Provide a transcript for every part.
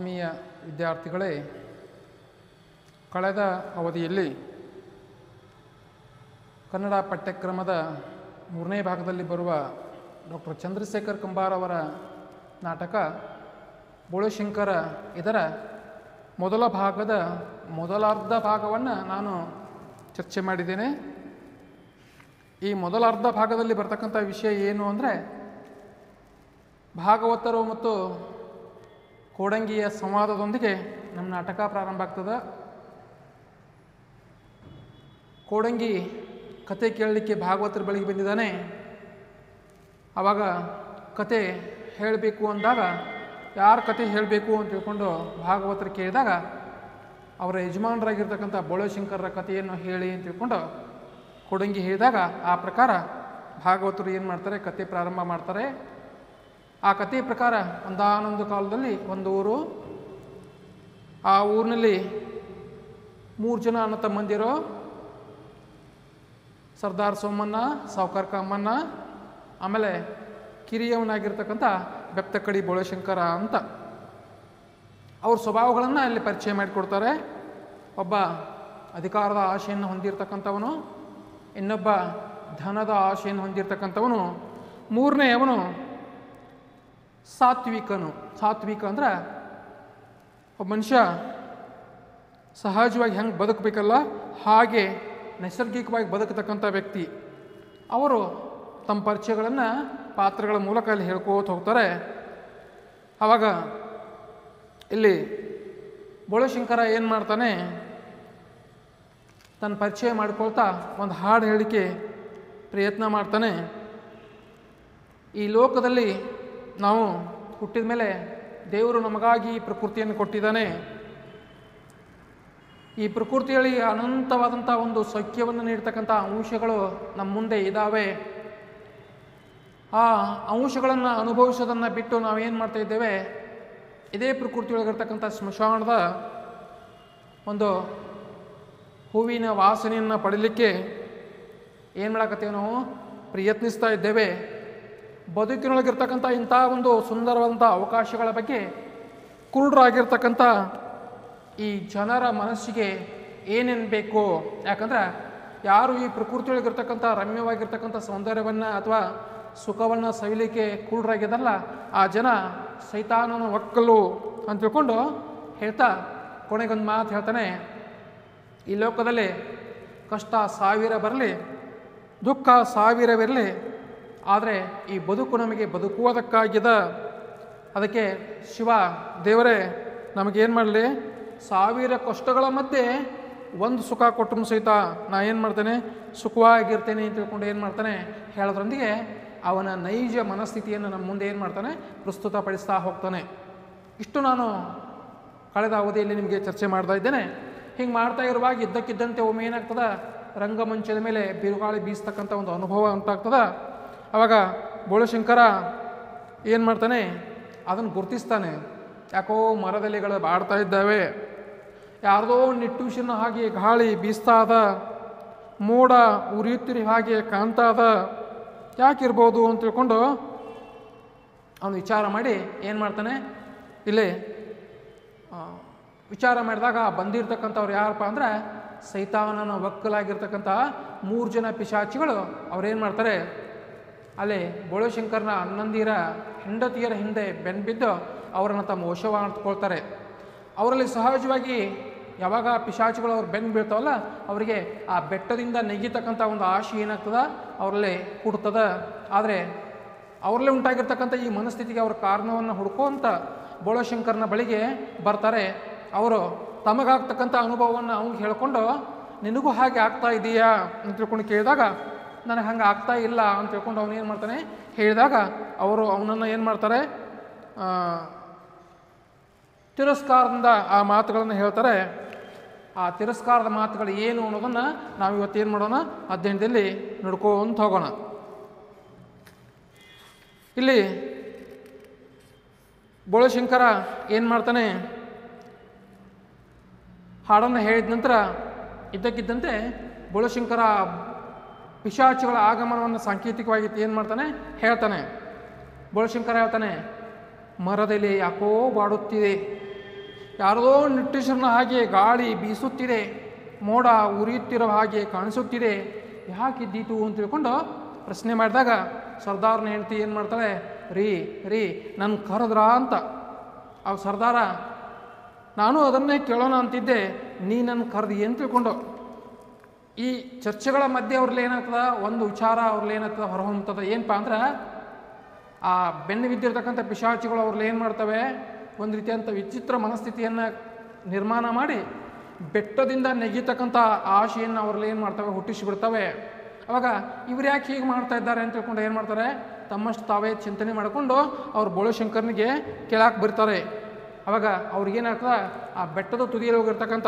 ಆತ್ಮೀಯ ವಿದ್ಯಾರ್ಥಿಗಳೇ ಕಳೆದ ಅವಧಿಯಲ್ಲಿ ಕನ್ನಡ ಪಠ್ಯಕ್ರಮದ ಮೂರನೇ ಭಾಗದಲ್ಲಿ ಬರುವ ಡಾಕ್ಟರ್ ಚಂದ್ರಶೇಖರ್ ಕಂಬಾರ್ ಅವರ ನಾಟಕ ಬೋಳಶಂಕರ ಇದರ ಮೊದಲ ಭಾಗದ ಮೊದಲಾರ್ಧ ಭಾಗವನ್ನು ನಾನು ಚರ್ಚೆ ಮಾಡಿದ್ದೇನೆ ಈ ಮೊದಲ ಅರ್ಧ ಭಾಗದಲ್ಲಿ ಬರ್ತಕ್ಕಂಥ ವಿಷಯ ಏನು ಅಂದರೆ ಭಾಗವತರು ಮತ್ತು ಕೋಡಂಗಿಯ ಸಂವಾದದೊಂದಿಗೆ ನಮ್ಮ ನಾಟಕ ಪ್ರಾರಂಭ ಆಗ್ತದೆ ಕೋಡಂಗಿ ಕತೆ ಕೇಳಲಿಕ್ಕೆ ಭಾಗವತರ ಬಳಿಗೆ ಬಂದಿದ್ದಾನೆ ಆವಾಗ ಕತೆ ಹೇಳಬೇಕು ಅಂದಾಗ ಯಾರ ಕತೆ ಹೇಳಬೇಕು ಅಂತ ತಿಳ್ಕೊಂಡು ಭಾಗವತರು ಕೇಳಿದಾಗ ಅವರ ಯಜಮಾನರಾಗಿರ್ತಕ್ಕಂಥ ಬೋಳಶಂಕರರ ಕಥೆಯನ್ನು ಹೇಳಿ ಅಂತ ತಿಳ್ಕೊಂಡು ಕೊಡಂಗಿ ಹೇಳಿದಾಗ ಆ ಪ್ರಕಾರ ಭಾಗವತರು ಏನು ಮಾಡ್ತಾರೆ ಕತೆ ಪ್ರಾರಂಭ ಮಾಡ್ತಾರೆ ಆ ಕಥೆಯ ಪ್ರಕಾರ ಒಂದಾನೊಂದು ಕಾಲದಲ್ಲಿ ಒಂದು ಊರು ಆ ಊರಿನಲ್ಲಿ ಮೂರು ಜನ ಅಣ್ಣ ತಮ್ಮಂದಿರು ಸರ್ದಾರ್ ಸೋಮಣ್ಣ ಸಾವ್ಕಾರ್ ಕಾಮಣ್ಣ ಆಮೇಲೆ ಕಿರಿಯವನಾಗಿರ್ತಕ್ಕಂಥ ಬೆಪ್ತಕಡಿ ಬೋಳಶಂಕರ ಅಂತ ಅವ್ರ ಸ್ವಭಾವಗಳನ್ನು ಅಲ್ಲಿ ಪರಿಚಯ ಮಾಡಿಕೊಡ್ತಾರೆ ಒಬ್ಬ ಅಧಿಕಾರದ ಆಶೆಯನ್ನು ಹೊಂದಿರತಕ್ಕಂಥವನು ಇನ್ನೊಬ್ಬ ಧನದ ಆಶೆಯನ್ನು ಹೊಂದಿರತಕ್ಕಂಥವನು ಮೂರನೆಯವನು ಸಾತ್ವಿಕನು ಸಾತ್ವಿಕ ಅಂದ್ರೆ ಒಬ್ಬ ಮನುಷ್ಯ ಸಹಜವಾಗಿ ಹೆಂಗೆ ಬದುಕಬೇಕಲ್ಲ ಹಾಗೆ ನೈಸರ್ಗಿಕವಾಗಿ ಬದುಕತಕ್ಕಂಥ ವ್ಯಕ್ತಿ ಅವರು ತಮ್ಮ ಪರಿಚಯಗಳನ್ನು ಪಾತ್ರಗಳ ಮೂಲಕ ಅಲ್ಲಿ ಹೇಳ್ಕೋತ ಹೋಗ್ತಾರೆ ಆವಾಗ ಇಲ್ಲಿ ಬೋಳಶಂಕರ ಏನು ಮಾಡ್ತಾನೆ ತನ್ನ ಪರಿಚಯ ಮಾಡ್ಕೊಳ್ತಾ ಒಂದು ಹಾಡು ಹೇಳಿಕೆ ಪ್ರಯತ್ನ ಮಾಡ್ತಾನೆ ಈ ಲೋಕದಲ್ಲಿ ನಾವು ಹುಟ್ಟಿದ ಮೇಲೆ ದೇವರು ನಮಗಾಗಿ ಈ ಪ್ರಕೃತಿಯನ್ನು ಕೊಟ್ಟಿದ್ದಾನೆ ಈ ಪ್ರಕೃತಿಯಲ್ಲಿ ಅನಂತವಾದಂಥ ಒಂದು ಸೌಖ್ಯವನ್ನು ನೀಡ್ತಕ್ಕಂಥ ಅಂಶಗಳು ನಮ್ಮ ಮುಂದೆ ಇದ್ದಾವೆ ಆ ಅಂಶಗಳನ್ನು ಅನುಭವಿಸೋದನ್ನು ಬಿಟ್ಟು ನಾವೇನು ಮಾಡ್ತಾ ಇದ್ದೇವೆ ಇದೇ ಪ್ರಕೃತಿಯೊಳಗಿರ್ತಕ್ಕಂಥ ಸ್ಮಶಾನದ ಒಂದು ಹೂವಿನ ವಾಸನೆಯನ್ನು ಪಡೀಲಿಕ್ಕೆ ಏನು ಮಾಡಕತ್ತೇವೆ ನಾವು ಪ್ರಯತ್ನಿಸ್ತಾ ಇದ್ದೇವೆ ಬದುಕಿನೊಳಗಿರ್ತಕ್ಕಂಥ ಇಂಥ ಒಂದು ಸುಂದರವಾದಂಥ ಅವಕಾಶಗಳ ಬಗ್ಗೆ ಕುರುಡರಾಗಿರ್ತಕ್ಕಂಥ ಈ ಜನರ ಮನಸ್ಸಿಗೆ ಏನೇನು ಬೇಕು ಯಾಕಂದ್ರೆ ಯಾರು ಈ ಪ್ರಕೃತಿಯೊಳಗಿರ್ತಕ್ಕಂಥ ರಮ್ಯವಾಗಿರ್ತಕ್ಕಂಥ ಸೌಂದರ್ಯವನ್ನು ಅಥವಾ ಸುಖವನ್ನು ಸವಿಲಿಕ್ಕೆ ಕುರುಡರಾಗಿದ್ದಲ್ಲ ಆ ಜನ ಸೈತಾನನ ಒಕ್ಕಲು ಅಂತ ತಿಳ್ಕೊಂಡು ಹೇಳ್ತಾ ಕೊನೆಗೊಂದು ಮಾತು ಹೇಳ್ತಾನೆ ಈ ಲೋಕದಲ್ಲಿ ಕಷ್ಟ ಸಾವಿರ ಬರಲಿ ದುಃಖ ಸಾವಿರವಿರಲಿ ಆದರೆ ಈ ಬದುಕು ನಮಗೆ ಬದುಕುವುದಕ್ಕಾಗಿದ ಅದಕ್ಕೆ ಶಿವ ದೇವರೇ ನಮಗೇನು ಮಾಡಲಿ ಸಾವಿರ ಕಷ್ಟಗಳ ಮಧ್ಯೆ ಒಂದು ಸುಖ ಕೊಟ್ಟರು ಸಹಿತ ನಾ ಏನು ಮಾಡ್ತೇನೆ ಸುಖವಾಗಿರ್ತೇನೆ ಅಂತ ತಿಳ್ಕೊಂಡು ಏನು ಮಾಡ್ತಾನೆ ಹೇಳೋದ್ರೊಂದಿಗೆ ಅವನ ನೈಜ ಮನಸ್ಥಿತಿಯನ್ನು ನಮ್ಮ ಮುಂದೆ ಏನು ಮಾಡ್ತಾನೆ ಪ್ರಸ್ತುತಪಡಿಸ್ತಾ ಹೋಗ್ತಾನೆ ಇಷ್ಟು ನಾನು ಕಳೆದ ಅವಧಿಯಲ್ಲಿ ನಿಮಗೆ ಚರ್ಚೆ ಮಾಡ್ತಾ ಇದ್ದೇನೆ ಹಿಂಗೆ ಮಾಡ್ತಾ ಇರುವಾಗ ಇದ್ದಕ್ಕಿದ್ದಂತೆ ಒಮ್ಮೆ ಏನಾಗ್ತದ ರಂಗಮಂಚದ ಮೇಲೆ ಬಿರುಗಾಳಿ ಬೀಸ್ತಕ್ಕಂಥ ಒಂದು ಅನುಭವ ಉಂಟಾಗ್ತದ ಆವಾಗ ಬೋಳಶಂಕರ ಏನು ಮಾಡ್ತಾನೆ ಅದನ್ನು ಗುರ್ತಿಸ್ತಾನೆ ಯಾಕೋ ಮರದೆಲೆಗಳು ಬಾಡ್ತಾ ಇದ್ದಾವೆ ಯಾರ್ದೋ ನಿಟ್ಟೂಸಿನ ಹಾಗೆ ಗಾಳಿ ಬೀಸ್ತಾ ಅದ ಮೋಡ ಉರಿಯುತ್ತಿರಿ ಹಾಗೆ ಕಾಣ್ತಾ ಅದ ಯಾಕಿರ್ಬೋದು ಅಂತ ತಿಳ್ಕೊಂಡು ಅವನು ವಿಚಾರ ಮಾಡಿ ಏನು ಮಾಡ್ತಾನೆ ಇಲ್ಲಿ ಆ, ವಿಚಾರ ಮಾಡಿದಾಗ ಬಂದಿರತಕ್ಕಂಥವ್ರು ಯಾರಪ್ಪ ಅಂದರೆ ಸೈತಾನನ ಒಕ್ಕಲಾಗಿರ್ತಕ್ಕಂಥ ಮೂರು ಜನ ಪಿಶಾಚಿಗಳು ಅವ್ರೇನು ಮಾಡ್ತಾರೆ ಅಲ್ಲಿ ಬೋಳಶಂಕರನ ಹನ್ನೊಂದಿರ ಹೆಂಡತಿಯರ ಹಿಂದೆ ಬೆನ್ಬಿದ್ದು ಅವರನ್ನು ತಮ್ಮ ವಶವ ಅಂದ್ಕೊಳ್ತಾರೆ ಅವರಲ್ಲಿ ಸಹಜವಾಗಿ ಯಾವಾಗ ಪಿಶಾಚಿಗಳು ಅವ್ರು ಬೆನ್ನು ಬೀಳ್ತಾವಲ್ಲ ಅವರಿಗೆ ಆ ಬೆಟ್ಟದಿಂದ ನೆಗಿತಕ್ಕಂಥ ಒಂದು ಆಶೆ ಏನಾಗ್ತದ ಅವರಲ್ಲಿ ಹುಡ್ತದ ಆದರೆ ಅವರಲ್ಲೇ ಉಂಟಾಗಿರ್ತಕ್ಕಂಥ ಈ ಮನಸ್ಥಿತಿಗೆ ಅವರ ಕಾರಣವನ್ನು ಹುಡ್ಕೋಂತ ಬೋಳಶಂಕರನ ಬಳಿಗೆ ಬರ್ತಾರೆ ಅವರು ತಮಗಾಗ್ತಕ್ಕಂಥ ಅನುಭವವನ್ನು ಅವ್ನಿಗೆ ಹೇಳ್ಕೊಂಡು ನಿನಗೂ ಹಾಗೆ ಆಗ್ತಾ ಇದೆಯಾ ಅಂತ ತಿಳ್ಕೊಂಡು ಕೇಳಿದಾಗ ನನಗೆ ಹಂಗೆ ಆಗ್ತಾ ಇಲ್ಲ ಅಂತ ತಿಳ್ಕೊಂಡು ಅವನು ಏನು ಮಾಡ್ತಾನೆ ಹೇಳಿದಾಗ ಅವರು ಅವನನ್ನು ಏನು ಮಾಡ್ತಾರೆ ಆ, ತಿರಸ್ಕಾರದಿಂದ ಆ ಮಾತುಗಳನ್ನು ಹೇಳ್ತಾರೆ ಆ ತಿರಸ್ಕಾರದ ಮಾತುಗಳು ಏನು ಅನ್ನೋದನ್ನು ನಾವು ಇವತ್ತೇನು ಮಾಡೋಣ ಅಧ್ಯಯನದಲ್ಲಿ ನೋಡ್ಕೊಂತ ಹೋಗೋಣ ಇಲ್ಲಿ ಬೋಳಶಂಕರ ಏನು ಮಾಡ್ತಾನೆ ಹಾಡನ್ನು ಹೇಳಿದ ನಂತರ ಇದ್ದಕ್ಕಿದ್ದಂತೆ ಬೋಳಶಂಕರ ಪಿಶಾಚಿಗಳ ಆಗಮನವನ್ನು ಸಾಂಕೇತಿಕವಾಗಿ ಏನು ಮಾಡ್ತಾನೆ ಹೇಳ್ತಾನೆ ಬೋಳಶಂಕರ ಹೇಳ್ತಾನೆ ಮರದಲ್ಲಿ ಯಾಕೋ ಬಾಡುತ್ತಿದೆ ಯಾರದೋ ನಿಟ್ಟುಸಿರಿನ ಹಾಗೆ ಗಾಳಿ ಬೀಸುತ್ತಿದೆ ಮೋಡ ಉರಿಯುತ್ತಿರೋ ಹಾಗೆ ಕಾಣಿಸುತ್ತಿದೆ ಯಾಕಿದ್ದೀತು ಅಂತ ತಿಳ್ಕೊಂಡು ಪ್ರಶ್ನೆ ಮಾಡಿದಾಗ ಸರ್ದಾರ್ನ ಹೆಂಡತಿ ಏನು ಮಾಡ್ತಾಳೆ ರೀ ರೀ ನನ್ನ ಕರೆದ್ರಾ ಅಂತ ಅವ್ ಸರ್ದಾರ ನಾನು ಅದನ್ನೇ ಕೇಳೋಣ ಅಂತಿದ್ದೆ ನೀ ನನ್ನ ಕರೆದು ಏನು ತಿಳ್ಕೊಂಡು ಈ ಚರ್ಚೆಗಳ ಮಧ್ಯೆ ಅವ್ರಲ್ಲಿ ಏನಾಗ್ತದ ಒಂದು ವಿಚಾರ ಅವ್ರಲ್ಲಿ ಏನಾಗ್ತದ ಹೊರಹೊಮ್ಮತದ ಏನಪ್ಪ ಅಂದ್ರೆ ಆ ಬೆನ್ನು ಬಿದ್ದಿರ್ತಕ್ಕಂಥ ಪಿಶಾಚಿಗಳು ಅವ್ರಲ್ಲಿ ಏನು ಮಾಡ್ತವೆ ಒಂದು ರೀತಿಯಂಥ ವಿಚಿತ್ರ ಮನಸ್ಥಿತಿಯನ್ನು ನಿರ್ಮಾಣ ಮಾಡಿ ಬೆಟ್ಟದಿಂದ ನೆಗಿತಕ್ಕಂಥ ಆಶೆಯನ್ನು ಅವ್ರಲ್ಲಿ ಏನು ಮಾಡ್ತವೆ ಹುಟ್ಟಿಸಿಬಿಡ್ತವೆ ಅವಾಗ ಇವ್ರು ಯಾಕೆ ಹೀಗೆ ಮಾಡ್ತಾ ಇದ್ದಾರೆ ಅಂತ ತಿಳ್ಕೊಂಡು ಏನು ಮಾಡ್ತಾರೆ ತಮ್ಮಷ್ಟು ತಾವೇ ಚಿಂತನೆ ಮಾಡಿಕೊಂಡು ಅವ್ರು ಬೋಳಶಂಕರನಿಗೆ ಕೇಳಾಕ್ ಬರ್ತಾರೆ ಅವಾಗ ಅವ್ರಿಗೇನಾಗ್ತದ ಆ ಬೆಟ್ಟದ ತುದಿಯಲ್ಲಿ ಹೋಗಿರ್ತಕ್ಕಂಥ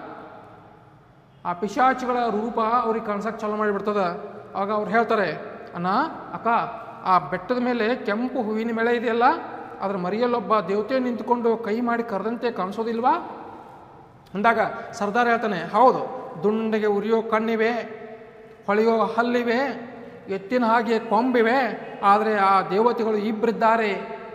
ಆ ಪಿಶಾಚಿಗಳ ರೂಪ ಅವ್ರಿಗೆ ಕಾಣಿಸಕ್ಕೆ ಚಾಲು ಮಾಡಿಬಿಡ್ತದ ಆಗ ಅವ್ರು ಹೇಳ್ತಾರೆ ಅಣ್ಣ ಅಕ್ಕ ಆ ಬೆಟ್ಟದ ಮೇಲೆ ಕೆಂಪು ಹೂವಿನ ಮೇಳೆ ಇದೆಯಲ್ಲ ಅದ್ರ ಮರಿಯಲ್ಲೊಬ್ಬ ದೇವತೆ ನಿಂತ್ಕೊಂಡು ಕೈ ಮಾಡಿ ಕರೆದಂತೆ ಕಾಣಿಸೋದಿಲ್ವಾ ಅಂದಾಗ ಸರ್ದಾರ್ ಹೇಳ್ತಾನೆ ಹೌದು ದುಂಡೆಗೆ ಉರಿಯೋ ಕಣ್ಣಿವೆ ಹೊಳೆಯೋ ಹಲ್ಲಿವೆ ಎತ್ತಿನ ಹಾಗೆ ಕೊಂಬಿವೆ ಆದರೆ ಆ ದೇವತೆಗಳು ಇಬ್ಬರಿದ್ದಾರೆ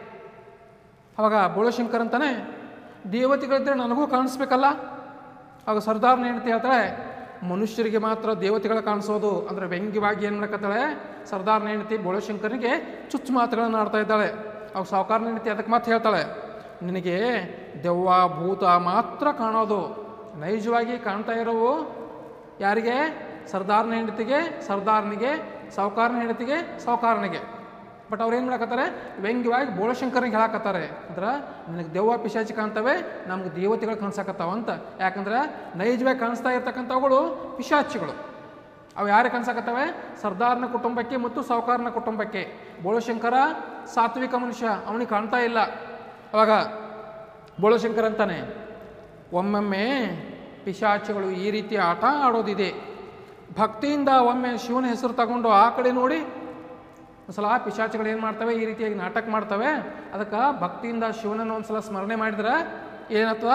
ಅವಾಗ ಬೋಳಶಂಕರ್ ಅಂತಾನೆ ದೇವತೆಗಳಿದ್ರೆ ನನಗೂ ಕಾಣಿಸ್ಬೇಕಲ್ಲ ಆಗ ಸರ್ದಾರ್ನ ಹೆಂಡತಿ ಹೇಳ್ತಾಳೆ ಮನುಷ್ಯರಿಗೆ ಮಾತ್ರ ದೇವತೆಗಳು ಕಾಣಿಸೋದು ಅಂದರೆ ವ್ಯಂಗ್ಯವಾಗಿ ಏನು ಮಾಡಕತ್ತಾಳೆ ಸರ್ದಾರ್ನ ಹೆಂಡತಿ ಬೋಳಶಂಕರ್ನಿಗೆ ಚುಚ್ಚು ಮಾತುಗಳನ್ನು ಆಡ್ತಾ ಇದ್ದಾಳೆ ಅವಾಗ ಸಾವುಕಾರನ ಹೆಂಡತಿ ಅದಕ್ಕೆ ಮಾತು ಹೇಳ್ತಾಳೆ ನಿನಗೆ ದೆವ್ವ ಭೂತ ಮಾತ್ರ ಕಾಣೋದು ನೈಜವಾಗಿ ಕಾಣ್ತಾ ಇರೋವು ಯಾರಿಗೆ ಸರ್ದಾರ್ನ ಹೆಂಡತಿಗೆ ಸರ್ದಾರ್ನಿಗೆ ಸಾವುಕಾರನ ಹೆಂಡತಿಗೆ ಸಾವುಕಾರನಿಗೆ ಬಟ್ ಅವ್ರು ಏನು ಮಾಡಕತ್ತಾರೆ ವ್ಯಂಗ್ಯವಾಗಿ ಬೋಳಶಂಕರ್ನಿಗೆ ಹೇಳಕತ್ತಾರೆ ಅಂದ್ರೆ ನಿನಗೆ ದೆವ್ವ ಪಿಶಾಚಿ ಕಾಣ್ತವೆ ನಮ್ಗೆ ದೇವತೆಗಳು ಕಾಣಿಸಕತ್ತಾವ ಅಂತ ಯಾಕಂದ್ರೆ ನೈಜವಾಗಿ ಕಾಣಿಸ್ತಾ ಇರ್ತಕ್ಕಂಥವುಗಳು ಪಿಶಾಚಿಗಳು ಅವು ಯಾರಿಗೆ ಕಾಣಿಸಕತ್ತವೆ ಸರ್ದಾರ್ನ ಕುಟುಂಬಕ್ಕೆ ಮತ್ತು ಸಾವುಕಾರನ ಕುಟುಂಬಕ್ಕೆ ಬೋಳಶಂಕರ ಸಾತ್ವಿಕ ಮನುಷ್ಯ ಅವನಿಗೆ ಕಾಣ್ತಾ ಇಲ್ಲ ಅವಾಗ ಬೋಳಶಂಕರ್ ಅಂತಾನೆ ಒಮ್ಮೊಮ್ಮೆ ಪಿಶಾಚಿಗಳು ಈ ರೀತಿ ಆಟ ಆಡೋದಿದೆ ಭಕ್ತಿಯಿಂದ ಒಮ್ಮೆ ಶಿವನ ಹೆಸರು ತಗೊಂಡು ಆ ಕಡೆ ನೋಡಿ ಒಂದ್ಸಲ ಪಿಶಾಚಿಗಳು ಏನು ಮಾಡ್ತವೆ ಈ ರೀತಿಯಾಗಿ ನಾಟಕ ಮಾಡ್ತವೆ ಅದಕ್ಕೆ ಭಕ್ತಿಯಿಂದ ಶಿವನನ್ನು ಒಂದ್ಸಲ ಸ್ಮರಣೆ ಮಾಡಿದ್ರೆ ಏನಾಗ್ತದ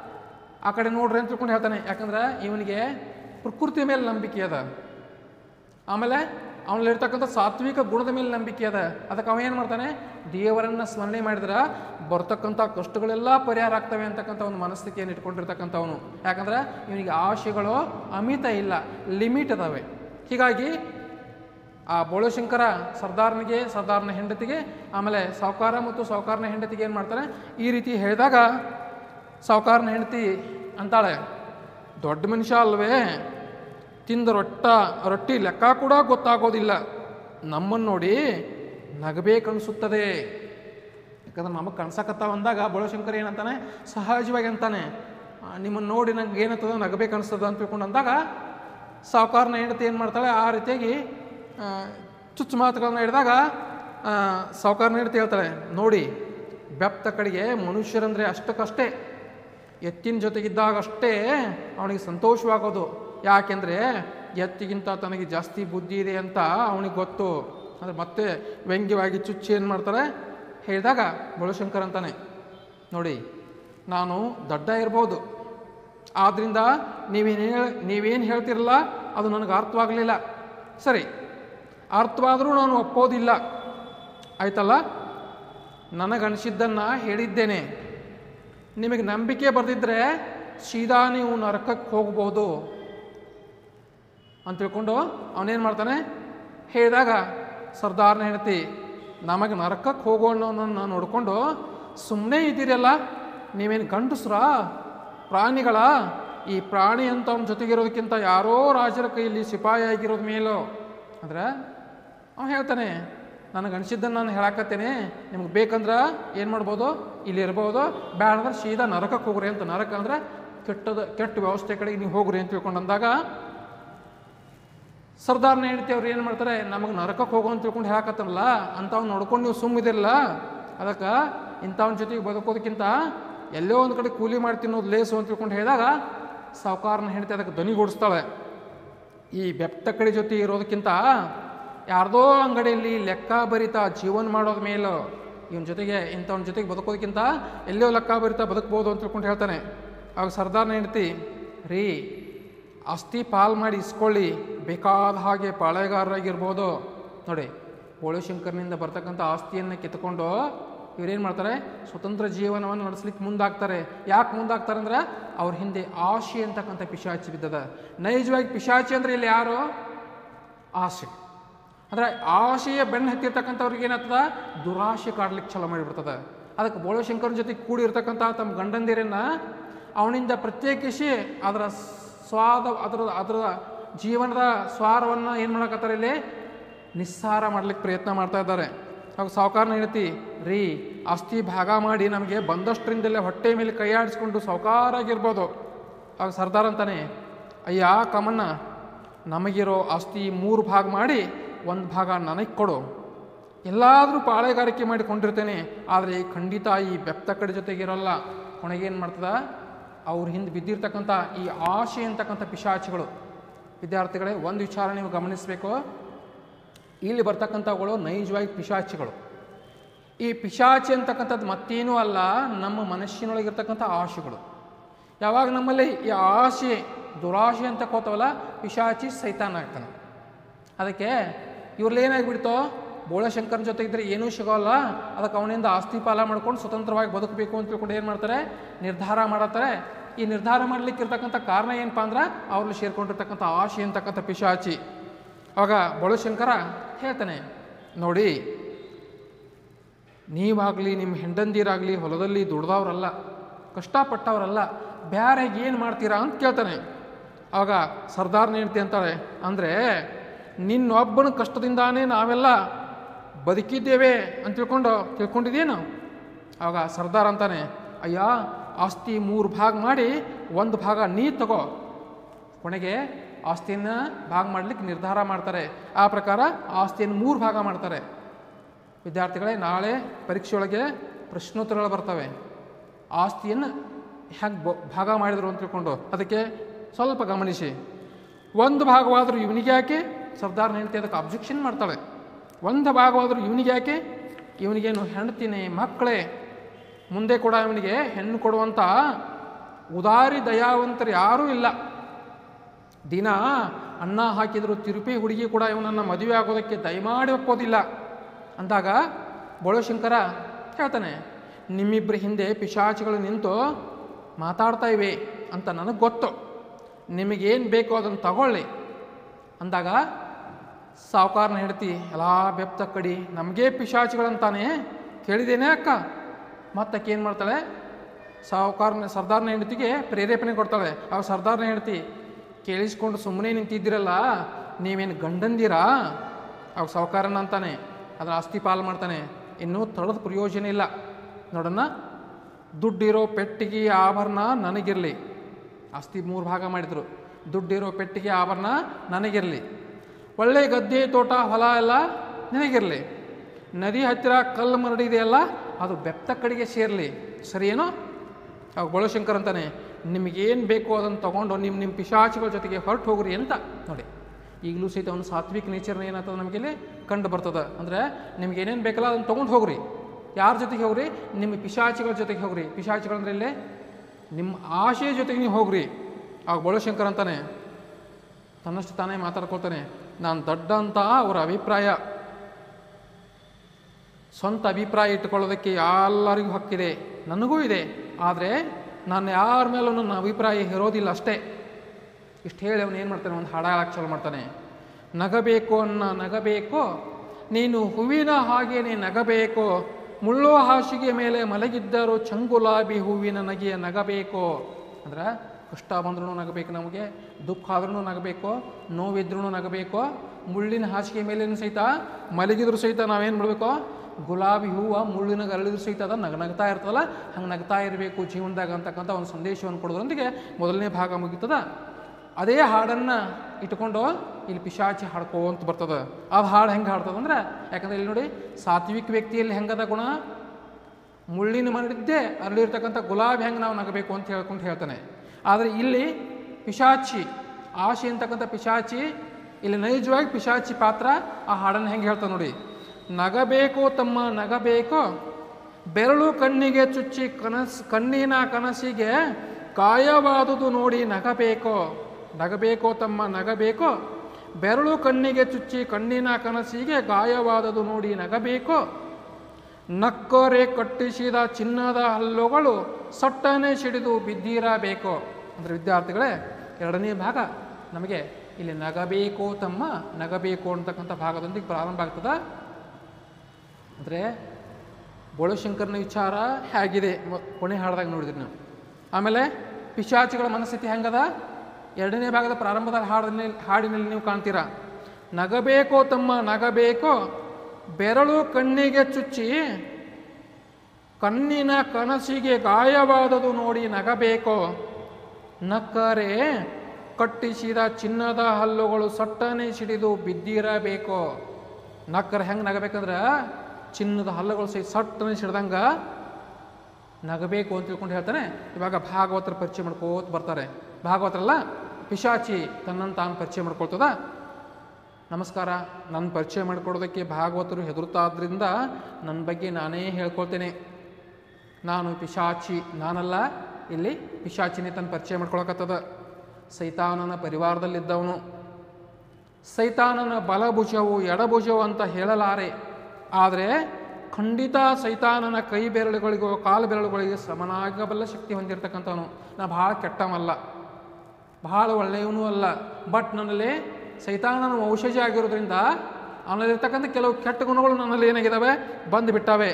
ಆ ಕಡೆ ನೋಡ್ರಿ ಅಂತ ತಿಳ್ಕೊಂಡು ಹೇಳ್ತಾನೆ ಯಾಕಂದ್ರೆ ಇವನಿಗೆ ಪ್ರಕೃತಿ ಮೇಲೆ ನಂಬಿಕೆ ಅದ ಆಮೇಲೆ ಅವನಲ್ಲಿರ್ತಕ್ಕಂಥ ಸಾತ್ವಿಕ ಗುಣದ ಮೇಲೆ ನಂಬಿಕೆ ಅದ ಅದಕ್ಕೆ ಅವ ಏನು ಮಾಡ್ತಾನೆ ದೇವರನ್ನ ಸ್ಮರಣೆ ಮಾಡಿದ್ರೆ ಬರ್ತಕ್ಕಂಥ ಕಷ್ಟಗಳೆಲ್ಲ ಪರಿಹಾರ ಆಗ್ತವೆ ಅಂತಕ್ಕಂಥ ಒಂದು ಮನಸ್ಥಿತಿಯನ್ನು ಇಟ್ಕೊಂಡಿರ್ತಕ್ಕಂಥವನು ಯಾಕಂದ್ರೆ ಇವನಿಗೆ ಆಶೆಗಳು ಅಮಿತ ಇಲ್ಲ ಲಿಮಿಟ್ ಅದಾವೆ ಹೀಗಾಗಿ ಆ ಬೋಳಶಂಕರ ಸರ್ದಾರ್ನಿಗೆ ಸರ್ದಾರ್ನ ಹೆಂಡತಿಗೆ ಆಮೇಲೆ ಸಾವುಕಾರ ಮತ್ತು ಸಾವುಕಾರನ ಹೆಂಡತಿಗೆ ಏನು ಮಾಡ್ತಾರೆ ಈ ರೀತಿ ಹೇಳಿದಾಗ ಸಾವುಕಾರನ ಹೆಂಡತಿ ಅಂತಾಳೆ ದೊಡ್ಡ ಮನುಷ್ಯ ಅಲ್ವೇ ತಿಂದ ರೊಟ್ಟ ರೊಟ್ಟಿ ಲೆಕ್ಕ ಕೂಡ ಗೊತ್ತಾಗೋದಿಲ್ಲ ನಮ್ಮನ್ನು ನೋಡಿ ನಗಬೇಕನ್ನಿಸುತ್ತದೆ ಯಾಕಂದ್ರೆ ನಮಗೆ ಕಣ್ಸಕತ್ತಾವ ಅಂದಾಗ ಬೋಳಶಂಕರ್ ಏನಂತಾನೆ ಸಹಜವಾಗಿ ಅಂತಾನೆ ನಿಮ್ಮನ್ನು ನೋಡಿ ನಂಗೆ ಏನತ್ತದ ನಗಬೇಕು ಅನಿಸ್ತದ ಅಂತ ತಿಳ್ಕೊಂಡು ಅಂದಾಗ ಸಾವುಕಾರನ ಹೆಂಡತಿ ಏನು ಮಾಡ್ತಾಳೆ ಆ ರೀತಿಯಾಗಿ ಆ, ಚುಚ್ಚು ಮಾತುಗಳನ್ನ ಹಿಡಿದಾಗ ಸಾವುಕಾರನ ಹೆಂಡತಿ ಹೇಳ್ತಾಳೆ ನೋಡಿ ಬೆಪ್ತ ಕಡೆಗೆ ಮನುಷ್ಯರಂದರೆ ಅಷ್ಟಕ್ಕಷ್ಟೇ ಎತ್ತಿನ ಜೊತೆಗಿದ್ದಾಗ ಅಷ್ಟೇ ಅವನಿಗೆ ಸಂತೋಷವಾಗೋದು ಯಾಕೆಂದರೆ ಎತ್ತಿಗಿಂತ ತನಗೆ ಜಾಸ್ತಿ ಬುದ್ಧಿ ಇದೆ ಅಂತ ಅವನಿಗೆ ಗೊತ್ತು ಅಂದರೆ ಮತ್ತೆ ವ್ಯಂಗ್ಯವಾಗಿ ಚುಚ್ಚಿ ಏನು ಮಾಡ್ತಾರೆ ಹೇಳಿದಾಗ ಬೋಳಶಂಕರ್ ಅಂತಾನೆ ನೋಡಿ ನಾನು ದಡ್ಡ ಇರ್ಬೋದು ಆದ್ದರಿಂದ ನೀವೇನು ಹೇಳ ನೀವೇನು ಹೇಳ್ತಿರಲ್ಲ ಅದು ನನಗೆ ಅರ್ಥವಾಗಲಿಲ್ಲ ಸರಿ ಅರ್ಥವಾದರೂ ನಾನು ಒಪ್ಪೋದಿಲ್ಲ ಆಯ್ತಲ್ಲ ನನಗನಿಸಿದ್ದನ್ನು ಹೇಳಿದ್ದೇನೆ ನಿಮಗೆ ನಂಬಿಕೆ ಬರೆದಿದ್ರೆ ಸೀದಾ ನೀವು ನರಕಕ್ಕೆ ಹೋಗ್ಬೋದು ಅಂತ ತಿಳ್ಕೊಂಡು ಅವನೇನು ಮಾಡ್ತಾನೆ ಹೇಳಿದಾಗ ಸರ್ದಾರ್ನ ಹೆಂಡತಿ ನಮಗೆ ನರಕಕ್ಕೆ ಹೋಗೋಣನ್ನ ನೋಡಿಕೊಂಡು ಸುಮ್ಮನೆ ಇದ್ದೀರಲ್ಲ ನೀವೇನು ಗಂಡಸ್ರಾ ಪ್ರಾಣಿಗಳ ಈ ಪ್ರಾಣಿ ಅಂತ ಅವನ ಜೊತೆಗಿರೋದಕ್ಕಿಂತ ಯಾರೋ ರಾಜರ ಕೈಯಲ್ಲಿ ಸಿಪಾಯಿ ಆಗಿರೋದ ಮೇಲೋ ಅಂದ್ರೆ ಅವನು ಹೇಳ್ತಾನೆ ನನಗೆ ಅನಿಸಿದ್ದನ್ನು ನಾನು ಹೇಳಾಕತ್ತೇನೆ ನಿಮ್ಗೆ ಬೇಕಂದ್ರೆ ಏನು ಮಾಡ್ಬೋದು ಇಲ್ಲಿ ಇರ್ಬೋದು ಬೇಡ ಅಂದ್ರೆ ಸೀದಾ ನರಕಕ್ಕೆ ಹೋಗ್ರಿ ಅಂತ ನರಕ ಅಂದ್ರೆ ಕೆಟ್ಟದ ಕೆಟ್ಟ ವ್ಯವಸ್ಥೆ ಕಡೆಗೆ ನೀವು ಹೋಗ್ರಿ ಅಂತ ತಿಳ್ಕೊಂಡು ಅಂದಾಗ ಸರ್ದಾರ್ನ ಹೆಂಡತಿ ಅವ್ರು ಏನು ಮಾಡ್ತಾರೆ ನಮಗೆ ನರಕಕ್ಕೆ ಹೋಗೋ ಅಂತ ತಿಳ್ಕೊಂಡು ಹೇಳಕತ್ತಲ್ಲ ಅಂಥವ್ನು ನೋಡ್ಕೊಂಡು ನೀವು ಸುಮ್ಮಿದಿರಲ್ಲ ಅದಕ್ಕೆ ಇಂಥವನ ಜೊತೆಗೆ ಬದುಕೋದಕ್ಕಿಂತ ಎಲ್ಲೋ ಒಂದು ಕಡೆ ಕೂಲಿ ಮಾಡಿ ತಿನ್ನೋದು ಲೇಸು ಅಂತ ತಿಳ್ಕೊಂಡು ಹೇಳಿದಾಗ ಸಾವುಕಾರನ ಹೆಂಡತಿ ಅದಕ್ಕೆ ಧ್ವನಿಗೂಡಿಸ್ತಾಳೆ ಈ ಬೆಪ್ತ ಕಡೆ ಜೊತೆ ಇರೋದಕ್ಕಿಂತ ಯಾರ್ದೋ ಅಂಗಡಿಯಲ್ಲಿ ಲೆಕ್ಕ ಬರಿತಾ ಜೀವನ ಮಾಡೋದ ಮೇಲೂ ಇವನ ಜೊತೆಗೆ ಇಂಥವನ ಜೊತೆಗೆ ಬದುಕೋದಕ್ಕಿಂತ ಎಲ್ಲೋ ಲೆಕ್ಕ ಬರಿತಾ ಬದುಕ್ಬೋದು ಅಂತ ತಿಳ್ಕೊಂಡು ಹೇಳ್ತಾನೆ ಆವಾಗ ಸರ್ದಾರ್ನ ಹೆಂಡತಿ ರೀ ಆಸ್ತಿ ಪಾಲ್ ಮಾಡಿ ಇಸ್ಕೊಳ್ಳಿ ಬೇಕಾದ ಹಾಗೆ ಪಾಳೆಗಾರರಾಗಿರ್ಬೋದು ನೋಡಿ ಬೋಳಶಂಕರ್ನಿಂದ ಬರ್ತಕ್ಕಂಥ ಆಸ್ತಿಯನ್ನು ಕಿತ್ಕೊಂಡು ಇವರೇನು ಮಾಡ್ತಾರೆ ಸ್ವತಂತ್ರ ಜೀವನವನ್ನು ನಡೆಸಲಿಕ್ಕೆ ಮುಂದಾಗ್ತಾರೆ ಯಾಕೆ ಮುಂದಾಗ್ತಾರೆ ಅಂದ್ರೆ ಅವ್ರ ಹಿಂದೆ ಆಶೆ ಅಂತಕ್ಕಂಥ ಪಿಶಾಚಿ ಬಿದ್ದದ ನೈಜವಾಗಿ ಪಿಶಾಚಿ ಅಂದ್ರೆ ಇಲ್ಲಿ ಯಾರು ಆಸೆ ಅಂದರೆ ಆಶೆಯ ಬೆನ್ನು ಹತ್ತಿರ್ತಕ್ಕಂಥವ್ರಿಗೆ ಏನಾಗ್ತದ ದುರಾಶೆ ಕಾಡ್ಲಿಕ್ಕೆ ಛಲ ಮಾಡಿಬಿಡ್ತದೆ ಅದಕ್ಕೆ ಬೋಳಶಂಕರನ ಜೊತೆ ಕೂಡಿರ್ತಕ್ಕಂಥ ತಮ್ಮ ಗಂಡಂದಿರನ್ನ ಅವನಿಂದ ಪ್ರತ್ಯೇಕಿಸಿ ಅದರ ಸ್ವಾದ ಅದರ ಅದರ ಜೀವನದ ಸ್ವಾರವನ್ನು ಏನು ಮಾಡಕತ್ತಾರೆ ಇಲ್ಲಿ ನಿಸ್ಸಾರ ಮಾಡ್ಲಿಕ್ಕೆ ಪ್ರಯತ್ನ ಮಾಡ್ತಾ ಇದ್ದಾರೆ ಅವಾಗ ಸಾವುಕಾರನ ಹೇಳ್ತಿ ರೀ ಆಸ್ತಿ ಭಾಗ ಮಾಡಿ ನಮಗೆ ಬಂದಷ್ಟರಿಂದಲೇ ಹೊಟ್ಟೆ ಮೇಲೆ ಕೈ ಆಡಿಸ್ಕೊಂಡು ಸಾವುಕಾರಾಗಿರ್ಬೋದು ಆಗ ಸರ್ದಾರ್ ಅಂತಾನೆ ಅಯ್ಯ ಕಮನ್ನ ನಮಗಿರೋ ಆಸ್ತಿ ಮೂರು ಭಾಗ ಮಾಡಿ ಒಂದು ಭಾಗ ನನಗೆ ಕೊಡು ಎಲ್ಲಾದರೂ ಪಾಳೆಗಾರಿಕೆ ಮಾಡಿಕೊಂಡಿರ್ತೇನೆ ಆದರೆ ಖಂಡಿತ ಈ ಬೆಪ್ತ ಕಡೆ ಜೊತೆಗಿರಲ್ಲ ಕೊನೆಗೇನು ಮಾಡ್ತದ ಅವ್ರ ಹಿಂದೆ ಬಿದ್ದಿರ್ತಕ್ಕಂಥ ಈ ಆಶೆ ಅಂತಕ್ಕಂಥ ಪಿಶಾಚಿಗಳು ವಿದ್ಯಾರ್ಥಿಗಳೇ ಒಂದು ವಿಚಾರ ನೀವು ಗಮನಿಸಬೇಕು ಇಲ್ಲಿ ಬರ್ತಕ್ಕಂಥವುಗಳು ನೈಜವಾಗಿ ಪಿಶಾಚಿಗಳು ಈ ಪಿಶಾಚಿ ಅಂತಕ್ಕಂಥದ್ದು ಮತ್ತೇನೂ ಅಲ್ಲ ನಮ್ಮ ಮನಸ್ಸಿನೊಳಗಿರ್ತಕ್ಕಂಥ ಆಶೆಗಳು ಯಾವಾಗ ನಮ್ಮಲ್ಲಿ ಈ ಆಸೆ ದುರಾಶೆ ಅಂತ ಕೋತವಲ್ಲ ಪಿಶಾಚಿ ಸೈತಾನ ಆಗ್ತಾನೆ ಅದಕ್ಕೆ ಇವ್ರಲ್ಲಿ ಏನಾಗ್ಬಿಡ್ತೋ ಬೋಳಶಂಕರನ ಜೊತೆ ಇದ್ರೆ ಏನೂ ಸಿಗೋಲ್ಲ ಅದಕ್ಕೆ ಅವನಿಂದ ಆಸ್ತಿ ಪಾಲ ಮಾಡ್ಕೊಂಡು ಸ್ವತಂತ್ರವಾಗಿ ಬದುಕಬೇಕು ಅಂತ ತಿಳ್ಕೊಂಡು ಏನು ಮಾಡ್ತಾರೆ ನಿರ್ಧಾರ ಮಾಡತ್ತಾರೆ ಈ ನಿರ್ಧಾರ ಮಾಡ್ಲಿಕ್ಕೆ ಇರ್ತಕ್ಕಂಥ ಕಾರಣ ಏನಪ್ಪ ಅಂದ್ರೆ ಅವ್ರಲ್ಲಿ ಸೇರ್ಕೊಂಡಿರ್ತಕ್ಕಂಥ ಆಶೆ ಅಂತಕ್ಕಂಥ ಪಿಶಾಚಿ ಅವಾಗ ಬೋಳಶಂಕರ ಹೇಳ್ತಾನೆ ನೋಡಿ ನೀವಾಗಲಿ ನಿಮ್ಮ ಹೆಂಡಂದಿರಾಗಲಿ ಹೊಲದಲ್ಲಿ ದುಡ್ದವ್ರಲ್ಲ ಕಷ್ಟಪಟ್ಟವರಲ್ಲ ಬ್ಯಾರೆಗೆ ಏನು ಮಾಡ್ತೀರಾ ಅಂತ ಕೇಳ್ತಾನೆ ಆವಾಗ ಸರ್ದಾರ್ನ ಹೇಳ್ತಿ ಅಂತಾಳೆ ಅಂದರೆ ನಿನ್ನೊಬ್ಬನ ಕಷ್ಟದಿಂದಾನೇ ನಾವೆಲ್ಲ ಬದುಕಿದ್ದೇವೆ ಅಂತ ತಿಳ್ಕೊಂಡು ತಿಳ್ಕೊಂಡಿದ್ದೇನು ಆವಾಗ ಸರ್ದಾರ್ ಅಂತಾನೆ ಅಯ್ಯ ಆಸ್ತಿ ಮೂರು ಭಾಗ ಮಾಡಿ ಒಂದು ಭಾಗ ನೀ ತಗೋ ಕೊನೆಗೆ ಆಸ್ತಿಯನ್ನ ಭಾಗ ಮಾಡ್ಲಿಕ್ಕೆ ನಿರ್ಧಾರ ಮಾಡ್ತಾರೆ ಆ ಪ್ರಕಾರ ಆಸ್ತಿಯನ್ನು ಮೂರು ಭಾಗ ಮಾಡ್ತಾರೆ ವಿದ್ಯಾರ್ಥಿಗಳೇ ನಾಳೆ ಪರೀಕ್ಷೆಯೊಳಗೆ ಪ್ರಶ್ನೋತ್ತರಗಳು ಬರ್ತವೆ ಆಸ್ತಿಯನ್ನು ಹೇಗೆ ಭಾಗ ಮಾಡಿದರು ಅಂತ ತಿಳ್ಕೊಂಡು ಅದಕ್ಕೆ ಸ್ವಲ್ಪ ಗಮನಿಸಿ ಒಂದು ಭಾಗವಾದರೂ ಇವನಿಗೆ ಯಾಕೆ ಸರ್ದಾರ್ನ ಹೆಂಡತಿ ಅದಕ್ಕೆ ಅಬ್ಜೆಕ್ಷನ್ ಮಾಡ್ತಾಳೆ ಒಂದು ಭಾಗವಾದರೂ ಇವನಿಗೆ ಯಾಕೆ ಇವನಿಗೇನು ಹೆಂಡ್ತಿನೇ ಮಕ್ಕಳೇ ಮುಂದೆ ಕೂಡ ಇವನಿಗೆ ಹೆಣ್ಣು ಕೊಡುವಂಥ ಉದಾರಿ ದಯಾವಂತರು ಯಾರೂ ಇಲ್ಲ ದಿನ ಅನ್ನ ಹಾಕಿದ್ರು ತಿರುಪಿ ಹುಡುಗಿ ಕೂಡ ಇವನನ್ನು ಮದುವೆ ಆಗೋದಕ್ಕೆ ದಯಮಾಡಿ ಒಪ್ಪೋದಿಲ್ಲ ಅಂದಾಗ ಬೋಳಶಂಕರ ಹೇಳ್ತಾನೆ ನಿಮ್ಮಿಬ್ಬರ ಹಿಂದೆ ಪಿಶಾಚಿಗಳು ನಿಂತು ಮಾತಾಡ್ತಾ ಇವೆ ಅಂತ ನನಗೆ ಗೊತ್ತು ನಿಮಗೇನು ಬೇಕೋ ಅದನ್ನು ತಗೊಳ್ಳಿ ಅಂದಾಗ ಸಾವುಕಾರನ ಹೆಂಡತಿ ಎಲ್ಲ ಬೆಪ್ತ ಕಡಿ ನಮಗೇ ಪಿಶಾಚಿಗಳಂತಾನೆ ಕೇಳಿದ್ದೇನೆ ಅಕ್ಕ ಮತ್ತೆ ಏನು ಮಾಡ್ತಾಳೆ ಸಾವುಕಾರನ ಸರ್ದಾರ್ನ ಹೆಂಡತಿಗೆ ಪ್ರೇರೇಪಣೆ ಕೊಡ್ತಾಳೆ ಅವ ಸರ್ದಾರ್ನ ಹೆಂಡತಿ ಕೇಳಿಸ್ಕೊಂಡು ಸುಮ್ಮನೆ ನಿಂತಿದ್ದೀರಲ್ಲ ನೀವೇನು ಗಂಡಂದಿರಾ ಅವಾಗ ಸಾವುಕಾರನ ಅಂತಾನೆ ಅದರ ಆಸ್ತಿ ಪಾಲು ಮಾಡ್ತಾನೆ ಇನ್ನೂ ತಡದ ಪ್ರಯೋಜನ ಇಲ್ಲ ನೋಡೋಣ ದುಡ್ಡಿರೋ ಪೆಟ್ಟಿಗೆ ಆಭರಣ ನನಗಿರಲಿ ಆಸ್ತಿ ಮೂರು ಭಾಗ ಮಾಡಿದರು ದುಡ್ಡಿರೋ ಪೆಟ್ಟಿಗೆ ಆಭರಣ ನನಗಿರಲಿ ಒಳ್ಳೆ ಗದ್ದೆ ತೋಟ ಹೊಲ ಎಲ್ಲ ನಿನಗಿರಲಿ ನದಿ ಹತ್ತಿರ ಕಲ್ಲು ಮರಡಿ ಇದೆಯಲ್ಲ ಅದು ಬೆಪ್ತ ಕಡೆಗೆ ಸೇರಲಿ ಸರಿಯೇನೋ ಅವಾಗ ಬೋಳಶಂಕರ್ ಅಂತಾನೆ ನಿಮಗೇನು ಬೇಕೋ ಅದನ್ನು ತೊಗೊಂಡು ನಿಮ್ಮ ನಿಮ್ಮ ಪಿಶಾಚಿಗಳ ಜೊತೆಗೆ ಹೊರಟು ಹೋಗ್ರಿ ಅಂತ ನೋಡಿ ಈಗಲೂ ಸಹಿತ ಅವನು ಸಾತ್ವಿಕ ನೇಚರ್ನ ಏನಾಗ್ತದೆ ನಮಗೆ ಇಲ್ಲಿ ಕಂಡು ಬರ್ತದೆ ಅಂದರೆ ನಿಮ್ಗೆ ಏನೇನು ಬೇಕಲ್ಲ ಅದನ್ನು ತೊಗೊಂಡು ಹೋಗ್ರಿ ಯಾರ ಜೊತೆಗೆ ಹೋಗ್ರಿ ನಿಮ್ಮ ಪಿಶಾಚಿಗಳ ಜೊತೆಗೆ ಹೋಗ್ರಿ ಪಿಶಾಚಿಗಳಂದ್ರೆ ಇಲ್ಲೇ ನಿಮ್ಮ ಆಶೆಯ ಜೊತೆಗೆ ನೀವು ಹೋಗ್ರಿ ಆಗ ಬೋಳಶಂಕರ್ ಅಂತಾನೆ ತನ್ನಷ್ಟು ತಾನೇ ಮಾತಾಡ್ಕೊಳ್ತಾನೆ ನಾನು ದೊಡ್ಡ ಅಂತ ಅವರ ಅಭಿಪ್ರಾಯ ಸ್ವಂತ ಅಭಿಪ್ರಾಯ ಇಟ್ಟುಕೊಳ್ಳೋದಕ್ಕೆ ಎಲ್ಲರಿಗೂ ಹಕ್ಕಿದೆ ನನಗೂ ಇದೆ ಆದರೆ ನಾನು ಯಾರ ಮೇಲೂ ನನ್ನ ಅಭಿಪ್ರಾಯ ಇರೋದಿಲ್ಲ ಅಷ್ಟೇ ಇಷ್ಟು ಹೇಳಿ ಅವನು ಏನು ಮಾಡ್ತಾನೆ ಒಂದು ಹಾಡ ಹಾಡಕ್ಕೆ ಚಾಲು ಮಾಡ್ತಾನೆ ನಗಬೇಕು ಅನ್ನ ನಗಬೇಕು ನೀನು ಹೂವಿನ ಹಾಗೇನೆ ನಗಬೇಕು ಮುಳ್ಳು ಹಾಸಿಗೆ ಮೇಲೆ ಮಲಗಿದ್ದರೂ ಚಂಗುಲಾಬಿ ಹೂವಿನ ನಗೆಯ ನಗಬೇಕು ಅಂದ್ರೆ ಕಷ್ಟ ಬಂದ್ರೂ ನಗಬೇಕು ನಮಗೆ ದುಃಖ ಆದ್ರೂ ನಗಬೇಕು ನೋವಿದ್ರೂ ನಗಬೇಕು ಮುಳ್ಳಿನ ಹಾಸಿಗೆ ಮೇಲೇನು ಸಹಿತ ಮಲಗಿದ್ರು ಸಹಿತ ನಾವೇನು ಮಾಡಬೇಕು ಗುಲಾಬಿ ಹೂವು ಮುಳ್ಳಿನ ಅರಳಿದ್ರು ಸಹಿತ ಅದ ನಗ ನಗ್ತಾ ಇರ್ತದಲ್ಲ ಹಂಗೆ ನಗ್ತಾ ಇರಬೇಕು ಜೀವನದಾಗ ಅಂತಕ್ಕಂಥ ಒಂದು ಸಂದೇಶವನ್ನು ಕೊಡೋದ್ರೊಂದಿಗೆ ಮೊದಲನೇ ಭಾಗ ಮುಗೀತದ ಅದೇ ಹಾಡನ್ನು ಇಟ್ಕೊಂಡು ಇಲ್ಲಿ ಪಿಶಾಚಿ ಹಾಡ್ಕೋಂತ ಬರ್ತದೆ ಅದು ಹಾಡು ಹೆಂಗೆ ಹಾಡ್ತದೆ ಅಂದ್ರೆ ಯಾಕಂದ್ರೆ ಇಲ್ಲಿ ನೋಡಿ ಸಾತ್ವಿಕ ವ್ಯಕ್ತಿಯಲ್ಲಿ ಹೆಂಗದ ಗುಣ ಮುಳ್ಳಿನ ಮರಡಿದ್ದೇ ಅರಳಿರ್ತಕ್ಕಂಥ ಗುಲಾಬಿ ಹೆಂಗೆ ನಾವು ನಗಬೇಕು ಅಂತ ಹೇಳ್ಕೊಂಡು ಹೇಳ್ತಾನೆ ಆದರೆ ಇಲ್ಲಿ ಪಿಶಾಚಿ ಆಶೆ ಅಂತಕ್ಕಂಥ ಪಿಶಾಚಿ ಇಲ್ಲಿ ನೈಜವಾಗಿ ಪಿಶಾಚಿ ಪಾತ್ರ ಆ ಹಾಡನ್ನು ಹೆಂಗೆ ಹೇಳ್ತಾನೆ ನೋಡಿ ನಗಬೇಕು ತಮ್ಮ ನಗಬೇಕು ಬೆರಳು ಕಣ್ಣಿಗೆ ಚುಚ್ಚಿ ಕನಸು ಕಣ್ಣಿನ ಕನಸಿಗೆ ಕಾಯವಾದುದು ನೋಡಿ ನಗಬೇಕು ನಗಬೇಕೋ ತಮ್ಮ ನಗಬೇಕು ಬೆರಳು ಕಣ್ಣಿಗೆ ಚುಚ್ಚಿ ಕಣ್ಣಿನ ಕನಸಿಗೆ ಗಾಯವಾದದು ನೋಡಿ ನಗಬೇಕು ನಕ್ಕರೆ ಕಟ್ಟಿಸಿದ ಚಿನ್ನದ ಹಲ್ಲುಗಳು ಸಟ್ಟನೆ ಸಿಡಿದು ಬಿದ್ದಿರಬೇಕು ಅಂದರೆ ವಿದ್ಯಾರ್ಥಿಗಳೇ ಎರಡನೇ ಭಾಗ ನಮಗೆ ಇಲ್ಲಿ ನಗಬೇಕು ತಮ್ಮ ನಗಬೇಕು ಅಂತಕ್ಕಂಥ ಭಾಗದೊಂದಿಗೆ ಪ್ರಾರಂಭ ಆಗ್ತದ ಅಂದರೆ ಬೋಳಶಂಕರನ ವಿಚಾರ ಹೇಗಿದೆ ಮ- ಕೊನೆ ಹಾಡ್ದಾಗ ನೋಡಿದ್ರಿ ನಾವು ಆಮೇಲೆ ಪಿಶಾಚಿಗಳ ಮನಸ್ಥಿತಿ ಹೆಂಗದ ಎರಡನೇ ಭಾಗದ ಪ್ರಾರಂಭದ ಹಾಡಿನಲ್ಲಿ ಹಾಡಿನಲ್ಲಿ ನೀವು ಕಾಣ್ತೀರಾ ನಗಬೇಕೋ ತಮ್ಮ ನಗಬೇಕೋ ಬೆರಳು ಕಣ್ಣಿಗೆ ಚುಚ್ಚಿ ಕಣ್ಣಿನ ಕನಸಿಗೆ ಗಾಯವಾದದು ನೋಡಿ ನಗಬೇಕೋ ನಕ್ಕರೆ ಕಟ್ಟಿಸಿದ ಚಿನ್ನದ ಹಲ್ಲುಗಳು ಸಟ್ಟನೆ ಸಿಡಿದು ಬಿದ್ದಿರಬೇಕು ನಕ್ಕರೆ ಹೆಂಗೆ ನಗಬೇಕಂದ್ರೆ ಚಿನ್ನದ ಹಲ್ಲುಗಳು ಸಹಿತ ಸಟ್ಟನೆ ಸಿಡ್ದಂಗ ನಗಬೇಕು ಅಂತ ತಿಳ್ಕೊಂಡು ಹೇಳ್ತಾನೆ ಇವಾಗ ಭಾಗವತರ ಪರಿಚಯ ಮಾಡ್ಕೋತ ಬರ್ತಾರೆ ಭಾಗವತರಲ್ಲ ಪಿಶಾಚಿ ತನ್ನನ್ನು ತಾನು ಪರಿಚಯ ಮಾಡ್ಕೊಳ್ತದ ನಮಸ್ಕಾರ ನನ್ನ ಪರಿಚಯ ಮಾಡಿಕೊಡೋದಕ್ಕೆ ಭಾಗವತರು ಹೆದರುತ್ತಾದ್ರಿಂದ ನನ್ನ ಬಗ್ಗೆ ನಾನೇ ಹೇಳ್ಕೊಳ್ತೇನೆ ನಾನು ಪಿಶಾಚಿ ನಾನಲ್ಲ ಇಲ್ಲಿ ಪಿಶಾಚಿನೇ ತನ್ನ ಪರಿಚಯ ಮಾಡ್ಕೊಳಕತ್ತದ ಸೈತಾನನ ಪರಿವಾರದಲ್ಲಿದ್ದವನು ಸೈತಾನನ ಬಲಭುಜವು ಎಡಭುಜವು ಅಂತ ಹೇಳಲಾರೆ ಆದರೆ ಖಂಡಿತ ಸೈತಾನನ ಕೈ ಬೆರಳುಗಳಿಗೂ ಕಾಲು ಬೆರಳುಗಳಿಗೆ ಸಮನಾಗಬಲ್ಲ ಶಕ್ತಿ ಹೊಂದಿರತಕ್ಕಂಥವನು ನಾ ಭಾಳ ಕೆಟ್ಟವಲ್ಲ ಬಹಳ ಒಳ್ಳೆಯವನೂ ಅಲ್ಲ ಬಟ್ ನನ್ನಲ್ಲಿ ಸೈತಾನನ ವಂಶಜ ಆಗಿರೋದ್ರಿಂದ ಅವನಲ್ಲಿರ್ತಕ್ಕಂಥ ಕೆಲವು ಕೆಟ್ಟ ಗುಣಗಳು ನನ್ನಲ್ಲಿ ಏನಾಗಿದ್ದಾವೆ ಬಂದು ಬಿಟ್ಟವೆ